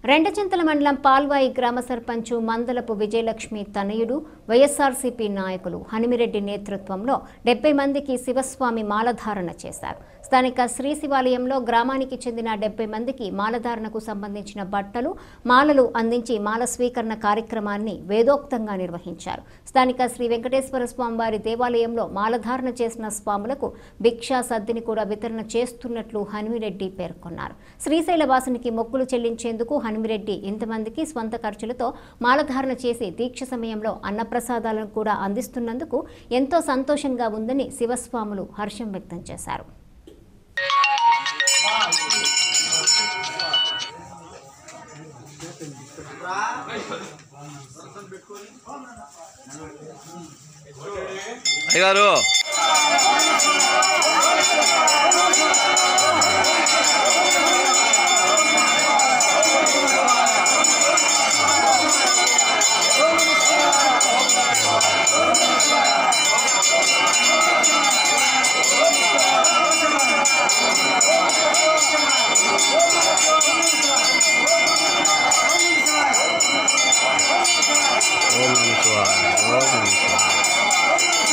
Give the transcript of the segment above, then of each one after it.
రెండచింతల మండలం పాల్వాయి గ్రామ సర్పంచు మందలపు విజయలక్ష్మి తనయుడు వైఎస్ఆర్సీపీ నాయకులు హనిమిరెడ్డి నేతృత్వంలో డెబ్బై మందికి శివస్వామి మాలధారణ చేశారు స్థానిక శ్రీ శివాలయంలో గ్రామానికి చెందిన డెబ్బై మందికి మాలధారణకు సంబంధించిన బట్టలు మాలలు అందించి మాల స్వీకరణ కార్యక్రమాన్ని వేదోక్తంగా నిర్వహించారు స్థానిక శ్రీ వెంకటేశ్వర స్వామివారి దేవాలయంలో మాలధారణ చేసిన స్వాములకు భిక్షా సద్దిని కూడా వితరణ చేస్తున్నట్లు హనుమిరెడ్డి పేర్కొన్నారు శ్రీశైల వాసునికి మొక్కులు చెల్లించేందుకు హనుమిరెడ్డి ఇంతమందికి స్వంత ఖర్చులతో మాలధారణ చేసి దీక్ష సమయంలో అన్నప్రసాదాలను కూడా అందిస్తున్నందుకు ఎంతో సంతోషంగా ఉందని శివస్వాములు హర్షం వ్యక్తం చేశారు అయ్యగారు ఓం నమ శివాయ ఓం నమ శివాయ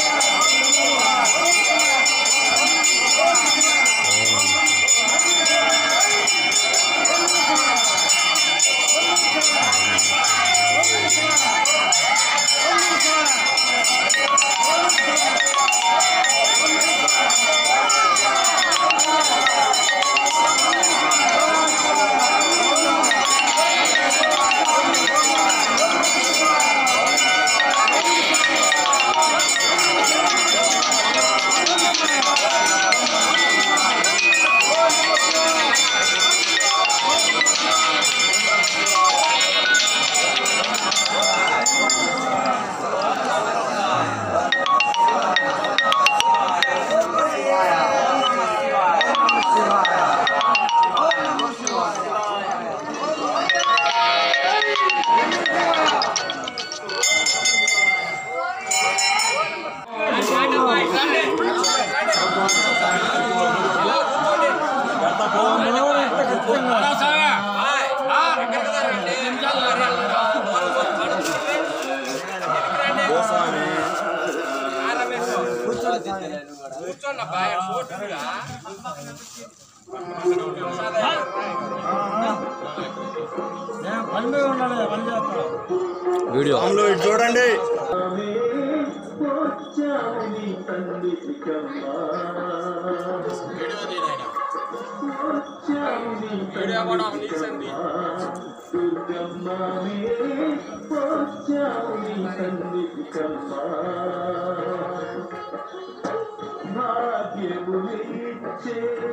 వీడియో చూడండి భాగ్యమునిచ్చే